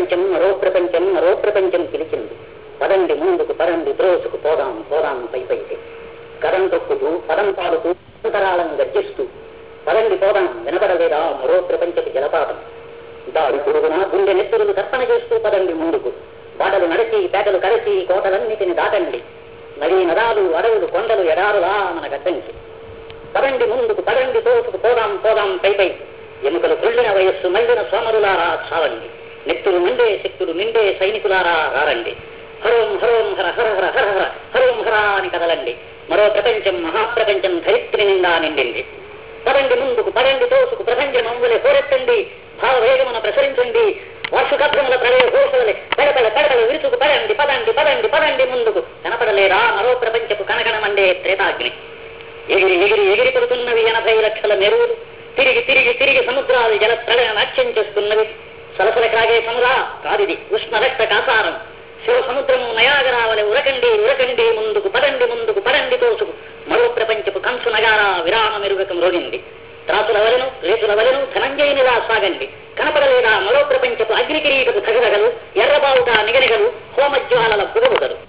ప్రపంచం మరో ప్రపంచం మరో ప్రపంచం పిలిచింది పదండి ముందుకు పదండి ద్రోసుకు పోదాం పోదాం పై పైకి కథం తొక్కుతూ పదం పాడుతూ అంతరాళం గర్జిస్తూ పదండి పోదాం వినపడలేదా మరో ప్రపంచపు జలపాతం దాడి పొరుగున గుండె నెత్తురులు తర్పణ చేస్తూ పదండి ముందుకు బాటలు నడిచి పేటలు కలిసి కోటలన్నిటిని దాటండి నదీ నదాలు అడవులు కొండలు ఎడారులా మన గడ్డంకి పదండి ముందుకు పదండి తోసుకు పోదాం పోదాం పై పై ఎముకలు కుళ్ళిన వయస్సు మళ్ళిన సోమరులారా చావండి నెత్తులు నిండే శక్తులు నిండే సైనికులారా రారండి హరోం హరోం హర హర హర హర హర హరోం హర అని కదలండి మరో ప్రపంచం మహాప్రపంచం ధరిత్రి నిండా నిండింది పదండి ముందుకు పదండి తోసుకు ప్రపంచ మమ్ములే హోరెత్తండి భావవేగమున ప్రసరించండి వార్షికభ్రముల ప్రళయ ఘోషలే పెడపడ పెడపడ విరుచుకు పదండి పదండి పదండి పదండి ముందుకు కనపడలేరా మరో ప్రపంచపు కనకనమండే త్రేతాగ్ని ఎగిరి ఎగిరి ఎగిరి పడుతున్నవి ఎనభై లక్షల మెరువులు తిరిగి తిరిగి తిరిగి సముద్రాలు జల ప్రళయ నాట్యం చేస్తున్నవి సలసల కాగే సమురా కాదిది ఉష్ణ రక్త కాసారం శివ సముద్రము నయాగరావలి ఉరకండి ఉరకండి ముందుకు పదండి ముందుకు పదండి తోసుకు మరో ప్రపంచపు కంసు నగార విరామ మెరుగకం రోగింది త్రాసుల వలెను రేసుల వలెను ధనంజయునిలా సాగండి కనపడలేదా మరో ప్రపంచపు అగ్నికిరీటపు తగదగలు ఎర్రబావుట నిగనిగలు హోమజ్వాలల బుగబుగలు